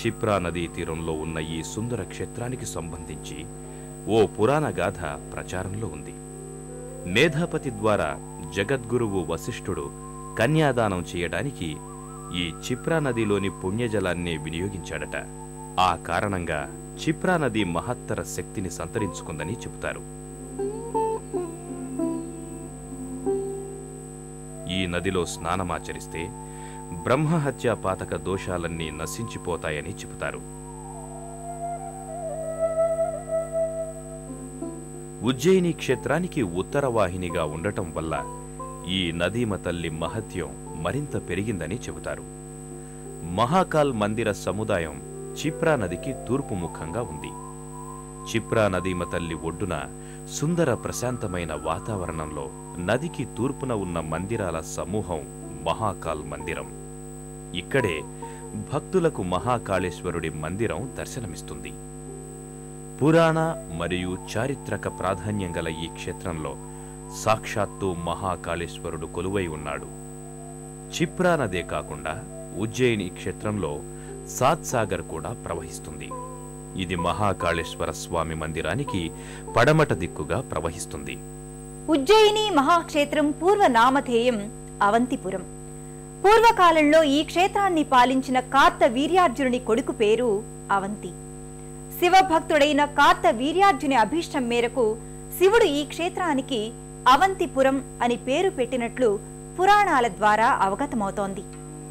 క్షిప్రా నదీ తీరంలో ఉన్న ఈ సుందర క్షేత్రానికి సంబంధించి ఓ పురాణ గాథ ప్రచారంలో ఉంది మేధాపతి ద్వారా జగద్గురువు వశిష్ఠుడు కన్యాదానం చేయడానికి ఈ క్షిప్రా నదిలోని పుణ్యజలాన్నే వినియోగించాడట ఆ కారణంగా క్షిప్రా నది మహత్తర శక్తిని సంతరించుకుందని చెబుతారు ఈ నదిలో స్నానమాచరిస్తే బ్రహ్మహత్యా పాతక దోషాలన్నీ నశించిపోతాయని చెబుతారు ఉజ్జయిని క్షేత్రానికి ఉత్తర వాహినిగా ఉండటం వల్ల ఈ నదీమ తల్లి మహత్యం మరింత పెరిగిందని చెబుతారు మహాకాల్ మందిర సముదాయం చిప్రా నదికి తూర్పు ముఖంగా ఉంది చిప్రా నదీమ తల్లి ఒడ్డున సుందర ప్రశాంతమైన వాతావరణంలో నదికి తూర్పున ఉన్న మందిరాల సమూహం మహాకాల్ మందిరం ఇక్కడే భక్తులకు మహాకాళేశ్వరుడి మందిరం దర్శనమిస్తుంది పురాణ మరియు చారిత్రక ప్రాధాన్యం గల ఈ క్షేత్రంలో సాక్షాత్తు మహాకాళేశ్వరుడు కొలువై ఉన్నాడు చిప్రా నదే కాకుండా ఉజ్జయిని క్షేత్రంలో సాత్సాగర్ కూడా ప్రవహిస్తుంది ఇది మహాకాళేశ్వర స్వామి మందిరానికి పడమట దిక్కుగా ప్రవహిస్తుంది ఉజ్జయిని మహాక్షేత్రం పూర్వ నామధేయం అవంతిపురం పూర్వకాలంలో ఈ క్షేత్రాన్ని పాలించిన కార్త వీర్యార్జునుని కొడుకు పేరు అవంతి శివభక్తుడైన కార్త వీర్యార్జుని అభీష్టం మేరకు శివుడు ఈ క్షేత్రానికి అవంతిపురం అని పేరు పెట్టినట్లు పురాణాల ద్వారా అవగతమవుతోంది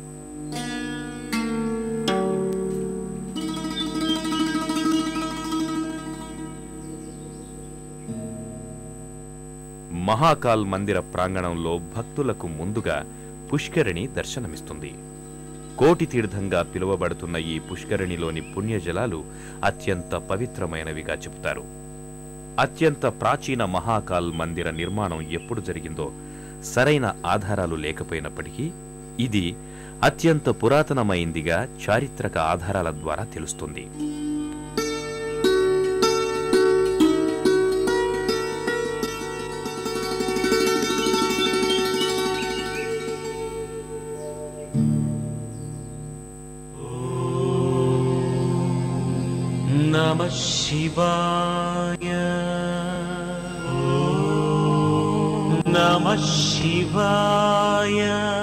మహాకాల్ మందిర ప్రాంగణంలో భక్తులకు ముందుగా పుష్కరిణి దర్శనమిస్తుంది కోటి తీర్థంగా పిలువబడుతున్న ఈ పుష్కరిణిలోని పుణ్యజలాలు అత్యంత పవిత్రమైనవిగా చెబుతారు అత్యంత ప్రాచీన మహాకాల్ మందిర నిర్మాణం ఎప్పుడు జరిగిందో సరైన ఆధారాలు లేకపోయినప్పటికీ ఇది అత్యంత పురాతనమైందిగా చారిత్రక ఆధారాల ద్వారా తెలుస్తుంది नमः शिवाय नमः शिवाय